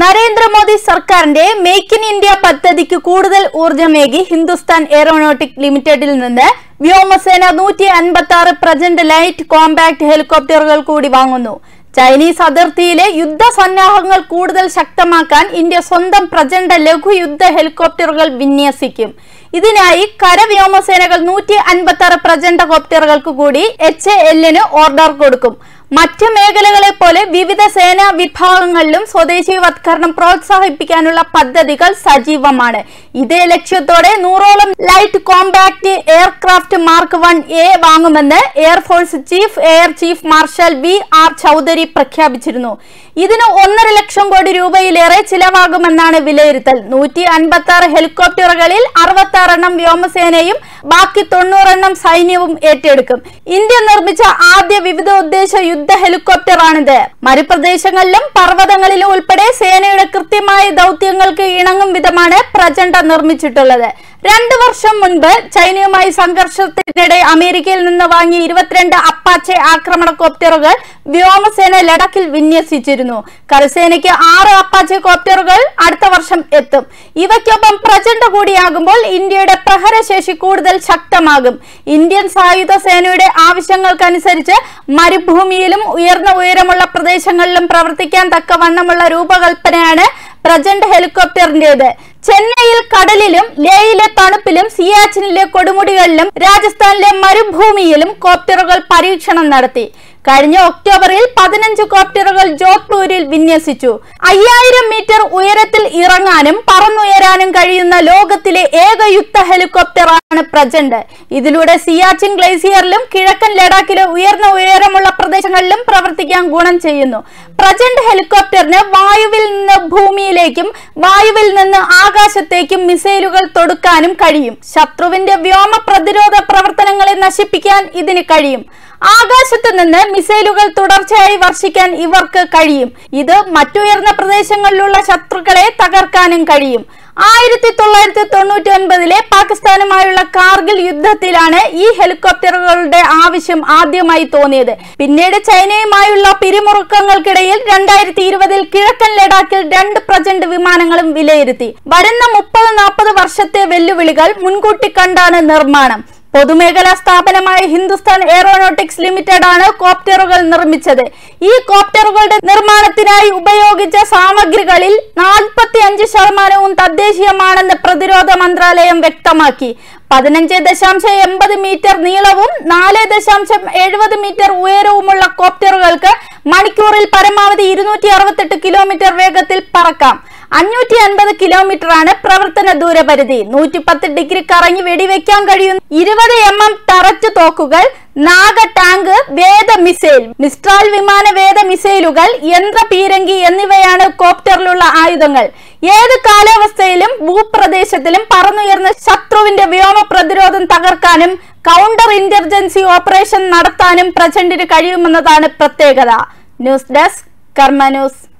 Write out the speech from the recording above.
നരേന്ദ്രമോദി സർക്കാരിന്റെ make in India പദ്ധതിക്ക് കൂടുതൽ ഊർജ്ജമേകി ഹിന്ദുസ്ഥാൻ എയറോനോട്ടിക് ലിമിറ്റഡിൽ നിന്ന് വ്യോമസേന നൂറ്റി അൻപത്തി ആറ് പ്രജന്റ് ലൈറ്റ് കോമ്പാക്ട് ഹെലികോപ്റ്ററുകൾ കൂടി വാങ്ങുന്നു ചൈനീസ് അതിർത്തിയിലെ യുദ്ധസന്നാഹങ്ങൾ കൂടുതൽ ശക്തമാക്കാൻ ഇന്ത്യ സ്വന്തം പ്രചണ്ഡ ലഘു യുദ്ധ ഹെലികോപ്റ്ററുകൾ വിന്യസിക്കും ഇതിനായി കരവ്യോമസേനകൾ നൂറ്റി അൻപത്തി ആറ് പ്രചണ്ഡ കോപ്റ്ററുകൾക്ക് കൂടി എച്ച് എല്ലിന് ഓർഡർ കൊടുക്കും മറ്റ് മേഖലകളെ പോലെ വിവിധ സേനാ വിഭാഗങ്ങളിലും സ്വദേശീവത്കരണം പ്രോത്സാഹിപ്പിക്കാനുള്ള പദ്ധതികൾ സജീവമാണ് ഇതേ ലക്ഷ്യത്തോടെ നൂറോളം light compact aircraft mark one A വാങ്ങുമെന്ന് air force chief air chief marshal V R Chaudhary പ്രഖ്യാപിച്ചിരുന്നു ഇതിന് ഒന്നര ലക്ഷം കോടി രൂപയിലേറെ ചിലവാകുമെന്നാണ് വിലയിരുത്തൽ നൂറ്റി അൻപത്തി ആറ് ഹെലികോപ്റ്ററുകളിൽ അറുപത്തി ആറെണ്ണം വ്യോമസേനയും ബാക്കി തൊണ്ണൂറെണ്ണം സൈന്യവും ഏറ്റെടുക്കും ഇന്ത്യ നിർമ്മിച്ച ആദ്യ വിവിധോദ്ദേശ യുദ്ധ ഹെലികോപ്റ്ററാണിത് മരുപ്രദേശങ്ങളിലും പർവ്വതങ്ങളിലും ഉൾപ്പെടെ സേനയുടെ കൃത്യമായ ദൗത്യങ്ങൾക്ക് ഇണങ്ങും വിധമാണ് പ്രചണ്ഡ നിർമ്മിച്ചിട്ടുള്ളത് രണ്ടു വർഷം മുൻപ് ചൈനയുമായി സംഘർഷത്തിനിടെ അമേരിക്കയിൽ നിന്ന് വാങ്ങിയ ഇരുപത്തിരണ്ട് അപ്പാച്ചെ ആക്രമണ കോപ്റ്ററുകൾ വ്യോമസേന ലഡാക്കിൽ വിന്യസിച്ചിരുന്നു കരസേനയ്ക്ക് ആറ് അപ്പാച്ചെ കോപ്റ്ററുകൾ അടുത്ത വർഷം എത്തും ഇവയ്ക്കൊപ്പം പ്രചണ്ഡ കൂടിയാകുമ്പോൾ ഇന്ത്യയുടെ പ്രഹരശേഷി കൂടുതൽ ശക്തമാകും ഇന്ത്യൻ സായുധ സേനയുടെ ആവശ്യങ്ങൾക്കനുസരിച്ച് മരുഭൂമിയിലും ഉയർന്ന ഉയരമുള്ള പ്രദേശങ്ങളിലും പ്രവർത്തിക്കാൻ തക്കവണ്ണമുള്ള രൂപകൽപ്പനയാണ് പ്രചണ്ഡ് ഹെലികോപ്റ്ററിന്റേത് ചെന്നൈയിൽ കടലിലും ലേയിലെ തണുപ്പിലും സിയാച്ചിനിലെ കൊടുമുടികളിലും രാജസ്ഥാനിലെ മരുഭൂമിയിലും കോപ്റ്ററുകൾ പരീക്ഷണം നടത്തി കഴിഞ്ഞ ഒക്ടോബറിൽ പതിനഞ്ച് കോപ്റ്ററുകൾ ജോധ്പൂരിൽ വിന്യസിച്ചു അയ്യായിരം മീറ്റർ ഉയരത്തിൽ ഇറങ്ങാനും പറന്നുയരാനും കഴിയുന്ന ലോകത്തിലെ ഏക യുദ്ധ ഹെലികോപ്റ്ററാണ് പ്രജന്റ് ഇതിലൂടെ സിയാച്ചിൻ ഗ്ലേസിയറിലും കിഴക്കൻ ലഡാക്കിലെ ഉയർന്ന ഉയരമുള്ള പ്രദേശങ്ങളിലും പ്രവർത്തിക്കാൻ ഗുണം ചെയ്യുന്നു പ്രജന്റ് ഹെലികോപ്റ്ററിന് വായുവിൽ നിന്ന് ഭൂമിയിലേക്കും വായുവിൽ നിന്ന് ആകാശത്തേക്കും മിസൈലുകൾ തൊടുക്കാനും കഴിയും ശത്രുവിന്റെ വ്യോമ പ്രതിരോധ പ്രവർത്തനങ്ങളെ നശിപ്പിക്കാൻ ഇതിന് കഴിയും ആകാശത്ത് നിന്ന് മിസൈലുകൾ തുടർച്ചയായി വർഷിക്കാൻ ഇവർക്ക് കഴിയും ഇത് മറ്റുയർന്ന പ്രദേശങ്ങളിലുള്ള ശത്രുക്കളെ തകർക്കാനും കഴിയും ആയിരത്തി തൊള്ളായിരത്തി തൊണ്ണൂറ്റി ഒൻപതിലെ പാകിസ്ഥാനുമായുള്ള കാർഗിൽ യുദ്ധത്തിലാണ് ഈ ഹെലികോപ്റ്ററുകളുടെ ആവശ്യം ആദ്യമായി തോന്നിയത് പിന്നീട് ചൈനയുമായുള്ള പിരിമുറുക്കങ്ങൾക്കിടയിൽ രണ്ടായിരത്തി ഇരുപതിൽ കിഴക്കൻ ലഡാക്കിൽ രണ്ട് പ്രചണ്ഡ് വിമാനങ്ങളും വിലയിരുത്തി വരുന്ന മുപ്പത് നാൽപ്പത് വർഷത്തെ വെല്ലുവിളികൾ മുൻകൂട്ടി കണ്ടാണ് നിർമ്മാണം പൊതുമേഖലാ സ്ഥാപനമായ ഹിന്ദുസ്ഥാൻ എയറോനോട്ടിക്സ് ലിമിറ്റഡ് ആണ് കോപ്റ്ററുകൾ നിർമ്മിച്ചത് ഈ കോപ്റ്ററുകളുടെ നിർമ്മാണത്തിനായി ഉപയോഗിച്ച സാമഗ്രികളിൽ നാൽപ്പത്തി അഞ്ച് ശതമാനവും തദ്ദേശീയമാണെന്ന് പ്രതിരോധ മന്ത്രാലയം വ്യക്തമാക്കി പതിനഞ്ച് ദശാംശം എൺപത് മീറ്റർ നീളവും നാല് ദശാംശം എഴുപത് മീറ്റർ ഉയരവുമുള്ള കോപ്റ്ററുകൾക്ക് മണിക്കൂറിൽ പരമാവധി ഇരുന്നൂറ്റി അറുപത്തെട്ട് കിലോമീറ്റർ വേഗത്തിൽ പറക്കാം അഞ്ഞൂറ്റി അൻപത് കിലോമീറ്റർ ആണ് പ്രവർത്തന ദൂരപരിധി നൂറ്റി പത്ത് ഡിഗ്രി കറങ്ങി വെടിവെക്കാൻ കഴിയുന്ന ഇരുപത് എം എം ടററ്റ് തോക്കുകൾ നാഗ ടാങ്ക് വേദ മിസൈൽ മിസ്ട്രാൽ വിമാന വേദ മിസൈലുകൾ യന്ത്ര പീരങ്കി എന്നിവയാണ് കോപ്റ്ററിലുള്ള ആയുധങ്ങൾ ഏത് കാലാവസ്ഥയിലും ഭൂപ്രദേശത്തിലും പറന്നുയർന്ന ശത്രുവിന്റെ വ്യോമ പ്രതിരോധം തകർക്കാനും കൗണ്ടർ ഇന്റലിജൻസി ഓപ്പറേഷൻ നടത്താനും പ്രചണ്ഡിന് കഴിയുമെന്നതാണ് പ്രത്യേകത ന്യൂസ് ഡെസ്ക് കർമ്മ ന്യൂസ്